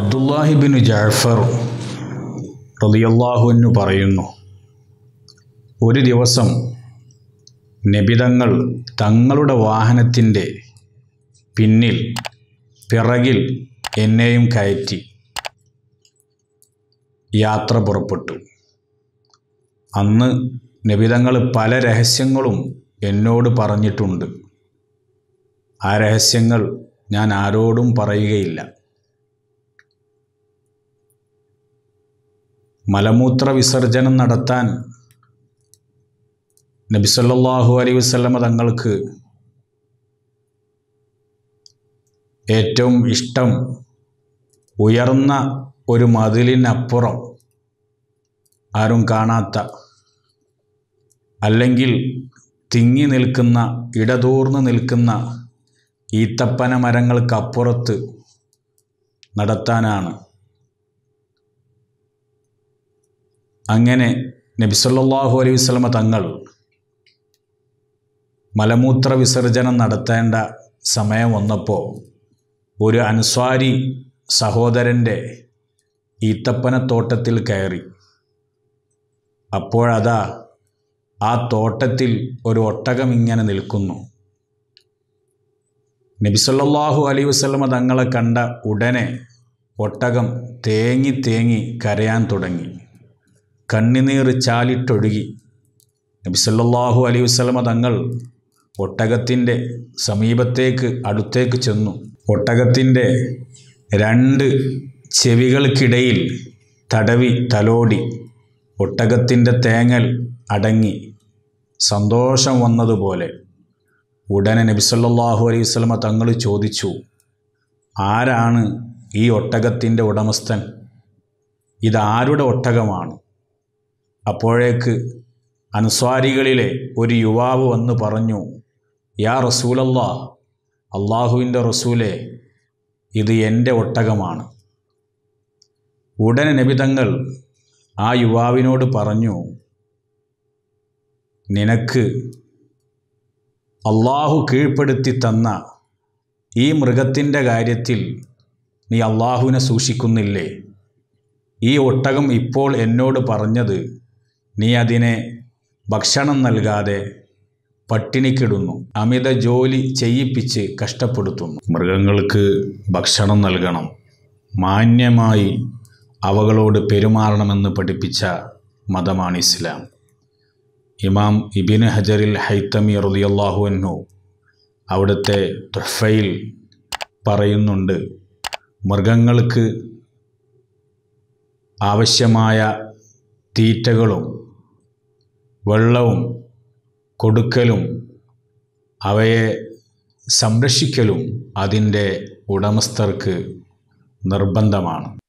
അബ്ദുല്ലാഹിബിൻ ജാഫർ റളിയല്ലാഹുവിനു പറയുന്നു ഒരു ദിവസം നബിതങ്ങൾ തങ്ങളുടെ വാഹനത്തിൻ്റെ പിന്നിൽ പിറകിൽ എന്നെയും കയറ്റി യാത്ര പുറപ്പെട്ടു അന്ന് നബിതങ്ങൾ പല രഹസ്യങ്ങളും എന്നോട് പറഞ്ഞിട്ടുണ്ട് ആ രഹസ്യങ്ങൾ ഞാൻ ആരോടും പറയുകയില്ല മലമൂത്ര വിസർജനം നടത്താൻ നബി സല്ലല്ലാഹു അലൈഹി വസല്ലമ തങ്ങൾക്ക് ഏറ്റവും ഇഷ്ടം ഉയർന്ന ഒരു മതിലിനപ്പുറം ആരും കാണാത്ത അല്ലെങ്കിൽ തിങ്ങി നിൽക്കുന്ന ഇടതൂർന്ന് നിൽക്കുന്ന ഈത്തപ്പന മരങ്ങൾക്കപ്പുറത്ത് നടത്താനാണ് അങ്ങനെ നബിസല്ലാഹു അലൈഹി വസ്ലമ തങ്ങൾ മലമൂത്ര വിസർജനം നടത്തേണ്ട സമയം വന്നപ്പോൾ ഒരു അൻസ്വാരി സഹോദരൻ്റെ ഈത്തപ്പനത്തോട്ടത്തിൽ കയറി അപ്പോഴതാ ആ തോട്ടത്തിൽ ഒരു ഒട്ടകം ഇങ്ങനെ നിൽക്കുന്നു നബിസല്ലാഹു അലൈഹി വസ്ലമ തങ്ങളെ കണ്ട ഉടനെ ഒട്ടകം തേങ്ങി തേങ്ങി കരയാൻ തുടങ്ങി കണ്ണുനീർ ചാലിട്ടൊഴുകി നബിസല്ലാഹു അലൈഹി വസ്ലമ തങ്ങൾ ഒട്ടകത്തിൻ്റെ സമീപത്തേക്ക് അടുത്തേക്ക് ചെന്നു ഒട്ടകത്തിൻ്റെ രണ്ട് ചെവികൾക്കിടയിൽ തടവി തലോടി ഒട്ടകത്തിൻ്റെ തേങ്ങൽ അടങ്ങി സന്തോഷം വന്നതുപോലെ ഉടനെ നബിസല്ലാഹു അലൈഹി വസ്ലമ തങ്ങൾ ചോദിച്ചു ആരാണ് ഈ ഒട്ടകത്തിൻ്റെ ഉടമസ്ഥൻ ഇതാരുടെ ഒട്ടകമാണ് അപ്പോഴേക്ക് അൻസ്വാരികളിലെ ഒരു യുവാവ് വന്ന് പറഞ്ഞു യാ റസൂലല്ലാ അള്ളാഹുവിൻ്റെ റസൂലെ ഇത് എൻ്റെ ഒട്ടകമാണ് ഉടനെ നബിതങ്ങൾ ആ യുവാവിനോട് പറഞ്ഞു നിനക്ക് അള്ളാഹു കീഴ്പ്പെടുത്തി തന്ന ഈ മൃഗത്തിൻ്റെ കാര്യത്തിൽ നീ അള്ളാഹുവിനെ സൂക്ഷിക്കുന്നില്ലേ ഈ ഒട്ടകം ഇപ്പോൾ എന്നോട് പറഞ്ഞത് നീ അതിനെ ഭക്ഷണം നൽകാതെ പട്ടിണിക്കിടുന്നു അമിത ജോലി ചെയ്യിപ്പിച്ച് കഷ്ടപ്പെടുത്തുന്നു മൃഗങ്ങൾക്ക് ഭക്ഷണം നൽകണം മാന്യമായി അവകളോട് പെരുമാറണമെന്ന് പഠിപ്പിച്ച മതമാണ് ഇസ്ലാം ഇമാം ഇബിൻ ഹജറിൽ ഹൈത്തമി റളിയല്ലാഹു അൻഹു അവിടുത്തെ തുഹഫയിൽ പറയുന്നുണ്ട് മൃഗങ്ങൾക്ക് ആവശ്യമായ തീറ്റകളും വെള്ളവും കൊടുക്കലും അവയെ സംരക്ഷിക്കലും അതിൻ്റെ ഉടമസ്ഥർക്ക് നിർബന്ധമാണ്